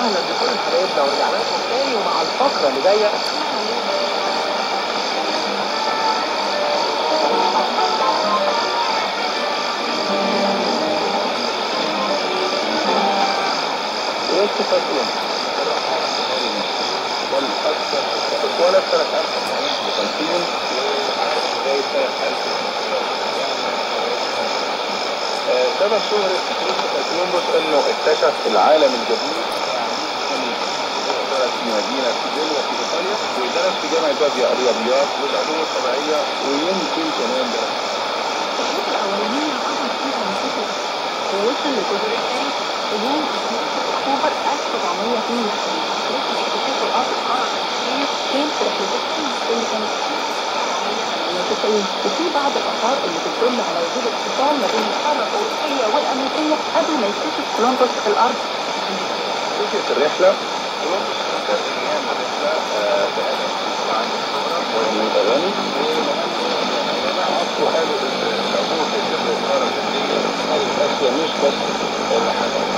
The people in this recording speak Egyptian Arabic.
اهلا بكل حبايبنا ورجعنا لكم تاني ومع الفقره اللي جايه يتفقون والأكثر ولا سنة 1950 لغاية سنة 1900 سبب شهرة كريستوفر كولومبوس انه اكتشف العالم الجديد درس في مدينة سيفيليا في ايطاليا ودرس في جامعة بابيا الرياضيات والعلوم الطبيعية ويمكن كمان درس الخطوط الأولانية حصل فيها مسافة ووصل لجزر الثالث في يوم 12 أكتوبر 1792 رحلة اكتشاف الأرض القارة الأمريكية كان في رحلة الشمس اللي كانت 1990 وفي بعض الآثار اللي بتدل على وجود اتصال ما بين القارة الأوروبية والأمريكية قبل ما يكتشف كولومبوس الأرض فكرة الرحلة كولومبوس فكر ان يعمل رحلة آه، بهدف عن الشهرة وانه يبقى غني وقالوا ان العبور لشبه القارة الهندية قارة اسيا مش بس الحاجة